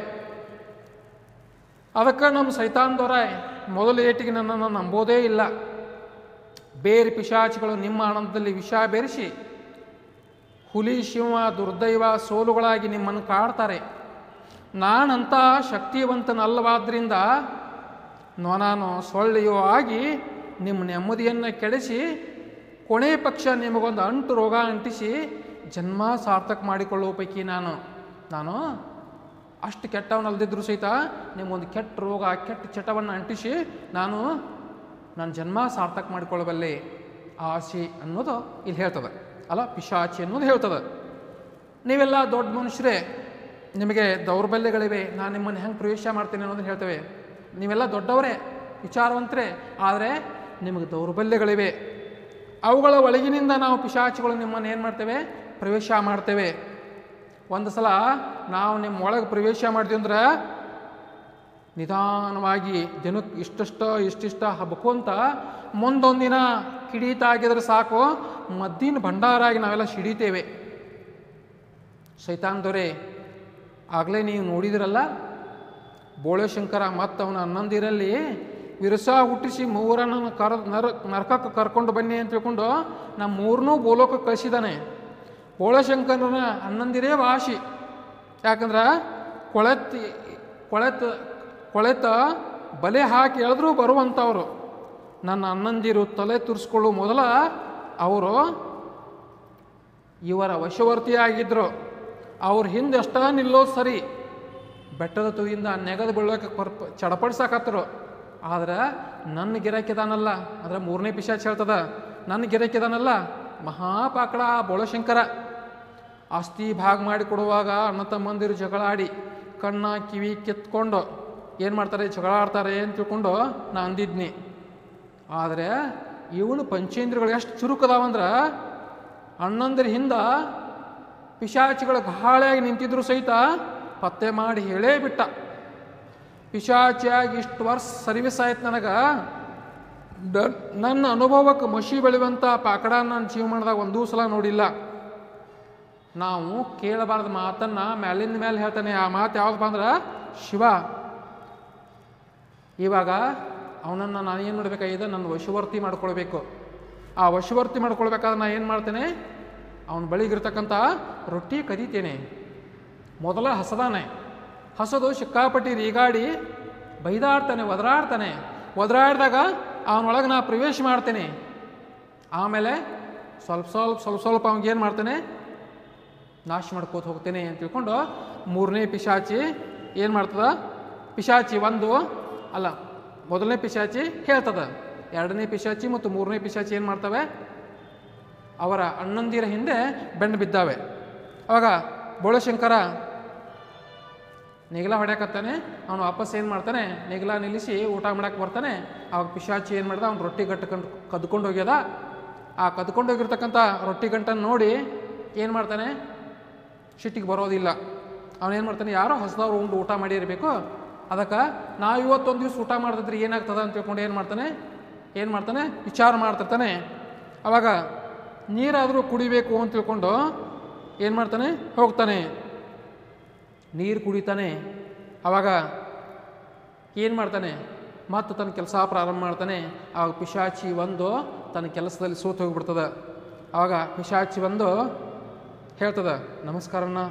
ಅದಕ್ಕೆ ನಮ್ಮ ಸೈತಾನದವರ ಮೊದಲು ಏಟಿಗೆ ನನ್ನನ್ನು ನಂಬೋದೇ ಇಲ್ಲ ಬೇರೆ ಪಿಶಾಚಿಗಳು ನಿಮ್ಮ ಆನಂದದಲ್ಲಿ ವಿಷ ಬೆರೆಸಿ ಹುಲಿ ಶಿವ ದುರ್ದೈವ ಸೋಲುಗಳಾಗಿ ನಿಮ್ಮನ್ನು ಕಾಡ್ತಾರೆ ನಾನಂತ ಶಕ್ತಿವಂತನಲ್ಲವಾದ್ರಿಂದ ನಾನು ಸೊಳ್ಳೆಯೋ ಆಗಿ ನಿಮ್ಮ ನೆಮ್ಮದಿಯನ್ನು ಕೆಡಿಸಿ ಕೊನೆ ಪಕ್ಷ ನಿಮಗೊಂದು ಅಂಟು ರೋಗ ಅಂಟಿಸಿ ಜನ್ಮ ಸಾರ್ಥಕ ಮಾಡಿಕೊಳ್ಳುವ ಪೈಕಿ ನಾನು ನಾನು ಅಷ್ಟು ಕೆಟ್ಟವನಲ್ದಿದ್ರು ಸಹಿತ ನಿಮಗೊಂದು ಕೆಟ್ಟ ರೋಗ ಕೆಟ್ಟ ಚಟವನ್ನು ಅಂಟಿಸಿ ನಾನು ನನ್ನ ಜನ್ಮ ಸಾರ್ಥಕ ಮಾಡಿಕೊಳ್ಳಬಲ್ಲೆ ಆಸೆ ಅನ್ನೋದು ಇಲ್ಲಿ ಹೇಳ್ತದೆ ಅಲ್ಲ ಪಿಶಾಚಿ ಅನ್ನೋದು ಹೇಳ್ತದೆ ನೀವೆಲ್ಲ ದೊಡ್ಡ ಮನುಷ್ಯರೇ ನಿಮಗೆ ದೌರ್ಬಲ್ಯಗಳಿವೆ ನಾನು ನಿಮ್ಮನ್ನು ಹೆಂಗೆ ಪ್ರವೇಶ ಮಾಡ್ತೇನೆ ಅನ್ನೋದನ್ನು ಹೇಳ್ತೇವೆ ನೀವೆಲ್ಲ ದೊಡ್ಡವರೇ ವಿಚಾರವಂತರೇ ಆದರೆ ನಿಮಗೆ ದೌರ್ಬಲ್ಯಗಳಿವೆ ಅವುಗಳ ಒಳಗಿನಿಂದ ನಾವು ಪಿಶಾಚಿಗಳು ನಿಮ್ಮನ್ನು ಏನು ಮಾಡ್ತೇವೆ ಪ್ರವೇಶ ಮಾಡ್ತೇವೆ ಒಂದು ಸಲ ನಾವು ನಿಮ್ಮ ಒಳಗೆ ಪ್ರವೇಶ ಮಾಡಿದ್ವಿ ಅಂದ್ರೆ ನಿಧಾನವಾಗಿ ದಿನಕ್ಕೆ ಇಷ್ಟಷ್ಟ ಇಷ್ಟಿಷ್ಟ ಹಬ್ಕೊಂತ ಮುಂದೊಂದಿನ ಕಿಡೀತ ಆಗಿದ್ರೆ ಸಾಕು ಮದ್ದಿನ ಭಂಡಾರಾಗಿ ನಾವೆಲ್ಲ ಸಿಡಿತೇವೆ ಸೈತಾನ್ದೊರೆ ಆಗಲೇ ನೀವು ನೋಡಿದಿರಲ್ಲ ಬೋಳಶಂಕರ ಮತ್ತು ಅವನ ಹನ್ನೊಂದಿರಲ್ಲಿ ವಿರಸ ಹುಟ್ಟಿಸಿ ಮೂರನ್ನು ಕರ ನರ ನರಕಕ್ಕೆ ಕರ್ಕೊಂಡು ಬನ್ನಿ ಅಂತ ತಿಳ್ಕೊಂಡು ನಮ್ಮ ಮೂರನ್ನೂ ಬೋಲೋಕಕ್ಕೆ ಕಳಿಸಿದ್ದಾನೆ ಬೋಳಶಂಕರನ ಹನ್ನೊಂದಿರೇ ವಾಸಿ ಯಾಕಂದ್ರೆ ಕೊಳೆತಿ ಕೊಳೆತ ಕೊಳೆತ ಬಲೆ ಹಾಕಿ ಎಳೆದ್ರೂ ಬರುವಂಥವ್ರು ನನ್ನ ಅಣ್ಣಂದಿರು ತಲೆ ತುರಿಸ್ಕೊಳ್ಳೋ ಮೊದಲ ಅವರು ಇವರ ವಶವರ್ತಿಯಾಗಿದ್ದರು ಅವ್ರ ಹಿಂದೆ ಅಷ್ಟ ನಿಲ್ಲೋದು ಸರಿ ಬೆಟ್ಟದ ತುದಿಯಿಂದ ನೆಗದು ಬೀಳೋಕೆ ಪರ್ಪ ಚಡಪಡಿಸಾಕತ್ತರು ಆದ್ರೆ ನನ್ನ ಗಿರಾಕಿದಾನಲ್ಲ ಅಂದ್ರೆ ಮೂರನೇ ಪಿಶಾಚ್ ಹೇಳ್ತದ ನನ್ನ ಗಿರಾಕಿದಾನಲ್ಲ ಮಹಾಪಾಕಳ ಬೋಳಶಂಕರ ಆಸ್ತಿ ಭಾಗ ಮಾಡಿ ಕೊಡುವಾಗ ಅಣ್ಣ ತಮ್ಮಂದಿರು ಜಗಳ ಆಡಿ ಕಣ್ಣ ಕಿವಿ ಕಿತ್ಕೊಂಡು ಏನು ಮಾಡ್ತಾರೆ ಜಗಳ ಆಡ್ತಾರೆ ಅಂತ ತಿಳ್ಕೊಂಡು ನಾ ಅಂದಿದ್ನಿ ಆದರೆ ಇವನು ಪಂಚೇಂದ್ರಿಯಗಳು ಎಷ್ಟು ಚುರುಕದಾವಂದ್ರೆ ಅಣ್ಣಂದಿರ ಹಿಂದ ಪಿಶಾಚಿಗಳು ಗಾಳಿಯಾಗಿ ನಿಂತಿದ್ರು ಸಹಿತ ಪತ್ತೆ ಮಾಡಿ ಹೇಳೇ ಬಿಟ್ಟ ಪಿಶಾಚಿಯಾಗಿ ಇಷ್ಟು ವರ್ಷ ಸರ್ವಿಸ್ ಆಯ್ತು ನನಗೆ ಡ- ನನ್ನ ಅನುಭವಕ್ಕೆ ಮಸಿ ಬೆಳೆಯುವಂಥ ಪಾಕಡ ನನ್ನ ಜೀವಮಾನದಾಗ ಒಂದೂ ಸಲ ನೋಡಿಲ್ಲ ನಾವು ಕೇಳಬಾರ್ದ ಮಾತನ್ನು ಮ್ಯಾಲಿಂದ ಮೇಲೆ ಹೇಳ್ತಾನೆ ಆ ಮಾತು ಯಾವ್ದು ಬಂದ್ರೆ ಶಿವ ಇವಾಗ ಅವನನ್ನು ನಾನು ಏನು ಮಾಡಬೇಕಾಗಿದೆ ನನ್ನ ವಶವರ್ತಿ ಮಾಡ್ಕೊಳ್ಬೇಕು ಆ ವಶವರ್ತಿ ಮಾಡ್ಕೊಳ್ಬೇಕಾದ್ರೆ ನಾನು ಏನು ಮಾಡ್ತೇನೆ ಅವನ ಬಳಿಗಿರ್ತಕ್ಕಂಥ ರೊಟ್ಟಿ ಕದೀತೇನೆ ಮೊದಲ ಹಸದಾನೆ ಹಸದು ಸಿಕ್ಕಾಪಟ್ಟಿ ರೀಗಾಡಿ ಬೈದಾಡ್ತಾನೆ ಒದರಾಡ್ತಾನೆ ಒದರಾಡಿದಾಗ ಅವನೊಳಗೆ ನಾ ಪ್ರವೇಶ ಮಾಡ್ತೇನೆ ಆಮೇಲೆ ಸ್ವಲ್ಪ ಸ್ವಲ್ಪ ಸ್ವಲ್ಪ ಸ್ವಲ್ಪ ಅವ್ನಿಗೆ ಏನು ಮಾಡ್ತೇನೆ ನಾಶ ಮಾಡ್ಕೋತ ಹೋಗ್ತೇನೆ ಅಂತ ತಿಳ್ಕೊಂಡು ಮೂರನೇ ಪಿಶಾಚಿ ಏನು ಮಾಡ್ತದ ಪಿಶಾಚಿ ಒಂದು ಅಲ್ಲ ಮೊದಲನೇ ಪಿಶಾಚಿ ಹೇಳ್ತದ ಎರಡನೇ ಪಿಶಾಚಿ ಮತ್ತು ಮೂರನೇ ಪಿಶಾಚಿ ಏನು ಮಾಡ್ತವೆ ಅವರ ಅಣ್ಣಂದಿರ ಹಿಂದೆ ಬೆನ್ನು ಬಿದ್ದಾವೆ ಅವಾಗ ಬೋಳಶಂಕರ ನೆಗಲ ಹೊಡ್ಯಾಕತ್ತಾನೆ ಅವನು ವಾಪಸ್ ಏನು ಮಾಡ್ತಾನೆ ನೆಗಲ ನಿಲ್ಲಿಸಿ ಊಟ ಮಾಡಕ್ಕೆ ಬರ್ತಾನೆ ಅವಾಗ ಪಿಶಾಚಿ ಏನು ಮಾಡ್ದ ಅವ್ನು ರೊಟ್ಟಿ ಗಟ್ಟಕೊಂಡು ಕದ್ಕೊಂಡು ಹೋಗ್ಯದ ಆ ಕದ್ಕೊಂಡು ಹೋಗಿರ್ತಕ್ಕಂಥ ರೊಟ್ಟಿ ಗಂಟನ್ನು ನೋಡಿ ಏನು ಮಾಡ್ತಾನೆ ಸಿಟ್ಟಿಗೆ ಬರೋದಿಲ್ಲ ಅವನೇನು ಮಾಡ್ತಾನೆ ಯಾರೋ ಹೊಸದವ್ರು ಉಂಡು ಊಟ ಮಾಡಿರಬೇಕು ಅದಕ್ಕೆ ನಾವು ಇವತ್ತೊಂದು ದಿವಸ ಊಟ ಮಾಡ್ತಿದ್ರೆ ಏನಾಗ್ತದ ಅಂತ ತಿಳ್ಕೊಂಡು ಏನು ಮಾಡ್ತಾನೆ ಏನು ಮಾಡ್ತಾನೆ ವಿಚಾರ ಮಾಡ್ತಿರ್ತಾನೆ ಅವಾಗ ನೀರಾದರೂ ಕುಡಿಬೇಕು ಅಂತ ತಿಳ್ಕೊಂಡು ಏನು ಮಾಡ್ತಾನೆ ಹೋಗ್ತಾನೆ ನೀರು ಕುಡಿತಾನೆ ಅವಾಗ ಏನು ಮಾಡ್ತಾನೆ ಮತ್ತು ತನ್ನ ಕೆಲಸ ಪ್ರಾರಂಭ ಮಾಡ್ತಾನೆ ಆವಾಗ ಪಿಶಾಚಿ ಒಂದು ತನ್ನ ಕೆಲಸದಲ್ಲಿ ಸೋತು ಹೋಗ್ಬಿಡ್ತದ ಆವಾಗ ಪಿಶಾಚಿ ಬಂದು ಹೇಳ್ತದ ನಮಸ್ಕಾರನ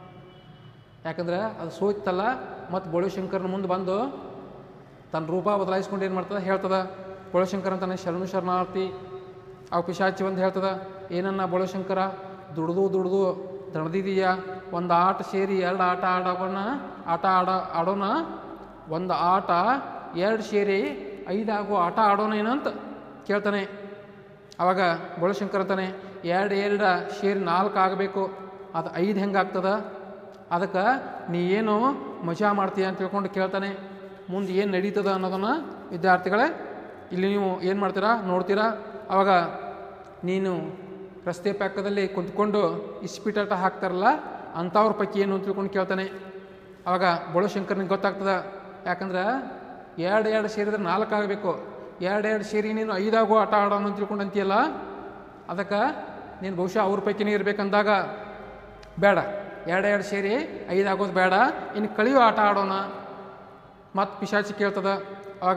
ಯಾಕಂದ್ರೆ ಅದು ಸೋತಲ್ಲ ಮತ್ತು ಬೋಳಶಂಕರನ ಮುಂದೆ ಬಂದು ತನ್ನ ರೂಪ ಬದಲಾಯಿಸ್ಕೊಂಡು ಏನು ಮಾಡ್ತದ ಹೇಳ್ತದ ಬೋಳಶಂಕರ ಅಂತಾನೆ ಶರಣು ಶರಣಾರ್ಥಿ ಆ ಪಿಶಾಚಿ ಒಂದು ಹೇಳ್ತದ ಏನನ್ನ ಬೋಳಶಂಕರ ದುಡ್ದು ದುಡ್ದು ದಣದಿದೀಯ ಒಂದು ಆಟ ಸೇರಿ ಎರಡು ಆಟ ಆಡೋಣ ಆಟ ಆಡ ಆಡೋಣ ಒಂದು ಆಟ ಎರಡು ಸೇರಿ ಐದಾಗೋ ಆಟ ಆಡೋಣ ಏನಂತ ಕೇಳ್ತಾನೆ ಅವಾಗ ಬೋಳಶಂಕರ್ ಅಂತಾನೆ ಎರಡು ಎರಡು ಸೇರಿ ನಾಲ್ಕು ಆಗಬೇಕು ಅದು ಐದು ಹೆಂಗೆ ಆಗ್ತದ ಅದಕ್ಕೆ ನೀ ಏನು ಮಜಾ ಮಾಡ್ತೀಯ ಅಂತ ತಿಳ್ಕೊಂಡು ಕೇಳ್ತಾನೆ ಮುಂದೆ ಏನು ನಡೀತದ ಅನ್ನೋದನ್ನು ವಿದ್ಯಾರ್ಥಿಗಳೇ ಇಲ್ಲಿ ನೀವು ಏನು ಮಾಡ್ತೀರಾ ನೋಡ್ತೀರಾ ಅವಾಗ ನೀನು ರಸ್ತೆ ಪಕ್ಕದಲ್ಲಿ ಕುಂತ್ಕೊಂಡು ಇಸ್ಪಿಟಾಟ ಹಾಕ್ತಾರಲ್ಲ ಅಂಥವ್ರ ಪೈಕಿ ಏನು ಅಂತ ತಿಳ್ಕೊಂಡು ಕೇಳ್ತಾನೆ ಅವಾಗ ಬೋಳಶಂಕರ್ನಿಗೆ ಗೊತ್ತಾಗ್ತದ ಯಾಕಂದ್ರೆ ಎರಡು ಎರಡು ಸೇರಿದ್ರೆ ನಾಲ್ಕು ಆಗಬೇಕು ಎರಡು ಎರಡು ಸೇರಿ ನೀನು ಐದಾಗೋ ಆಟ ಆಡೋಣ ಅಂತ ತಿಳ್ಕೊಂಡು ಅಂತೀಯಲ್ಲ ಅದಕ್ಕೆ ನೀನು ಬಹುಶಃ ಅವ್ರ ಪೈಕಿನೇ ಇರ್ಬೇಕಂದಾಗ ಬೇಡ ಎರಡು ಎರಡು ಸೇರಿ ಐದು ಆಗೋದು ಬೇಡ ಇನ್ನು ಕಳಿಯೋ ಆಟ ಆಡೋಣ ಮತ್ತು ಪಿಶಾಚಿ ಕೇಳ್ತದ ಅವಾಗ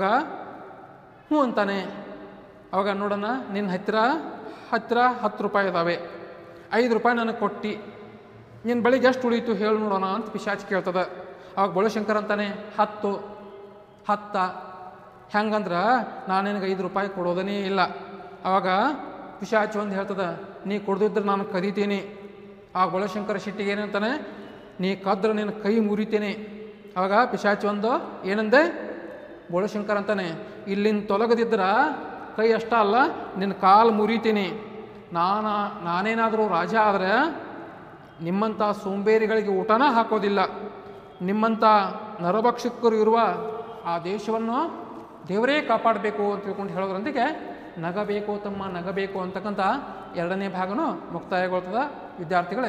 ಹ್ಞೂ ಅಂತಾನೆ ಅವಾಗ ನೋಡೋಣ ನಿನ್ನ ಹತ್ತಿರ ಹತ್ತಿರ ಹತ್ತು ರೂಪಾಯಿ ಇದ್ದಾವೆ ಐದು ರೂಪಾಯಿ ನನಗೆ ಕೊಟ್ಟು ನಿನ್ನ ಬಳಿಗೆ ಎಷ್ಟು ಉಳೀತು ಹೇಳಿ ನೋಡೋಣ ಅಂತ ಪಿಶಾಚಿ ಕೇಳ್ತದ ಅವಾಗ ಬೋಳಶಂಕರ್ ಅಂತಾನೆ ಹತ್ತು ಹತ್ತ ಹೆಂಗಂದ್ರೆ ನಾನು ನಿನಗೆ ಐದು ರೂಪಾಯಿ ಕೊಡೋದನೇ ಇಲ್ಲ ಅವಾಗ ಪಿಶಾಚಿ ಒಂದು ಹೇಳ್ತದ ನೀ ಕೊಡ್ದಿದ್ರೆ ನಾನು ಕದೀತೀನಿ ಆ ಬೋಳಶಂಕರ ಶಿಟ್ಟಿಗೆ ಏನಂತಾನೆ ನೀ ಕದ್ರೆ ನಿನ್ನ ಕೈ ಮುರಿತೇನೆ ಅವಾಗ ಪಿಶಾಚಿ ಒಂದು ಏನಂದೆ ಬೋಳಶಂಕರ್ ಅಂತಾನೆ ಇಲ್ಲಿಂದ ತೊಲಗದಿದ್ರ ಕೈ ಅಷ್ಟ ಅಲ್ಲ ನಿನ್ನ ಕಾಲು ಮುರಿತೀನಿ ನಾನು ನಾನೇನಾದರೂ ರಾಜ ಆದರೆ ನಿಮ್ಮಂಥ ಸೋಂಬೇರಿಗಳಿಗೆ ಊಟನ ಹಾಕೋದಿಲ್ಲ ನಿಮ್ಮಂಥ ನರಭಕ್ಷಕರು ಇರುವ ಆ ದೇಶವನ್ನು ದೇವರೇ ಕಾಪಾಡಬೇಕು ಅಂತ ತಿಳ್ಕೊಂಡು ಹೇಳೋದ್ರೊಂದಿಗೆ ನಗಬೇಕು ತಮ್ಮ ನಗಬೇಕು ಅಂತಕ್ಕಂಥ ಎರಡನೇ ಭಾಗನೂ ಮುಕ್ತಾಯಗೊಳ್ತದ ವಿದ್ಯಾರ್ಥಿಗಳೇ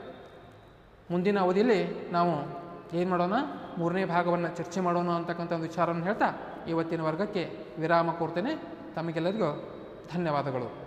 ಮುಂದಿನ ಅವಧಿಯಲ್ಲಿ ನಾವು ಏನು ಮಾಡೋಣ ಮೂರನೇ ಭಾಗವನ್ನು ಚರ್ಚೆ ಮಾಡೋಣ ಅಂತಕ್ಕಂಥ ಒಂದು ವಿಚಾರವನ್ನು ಹೇಳ್ತಾ ಇವತ್ತಿನ ವರ್ಗಕ್ಕೆ ವಿರಾಮ ಕೊಡ್ತೇನೆ ತಮಗೆಲ್ಲರಿಗೂ ಧನ್ಯವಾದಗಳು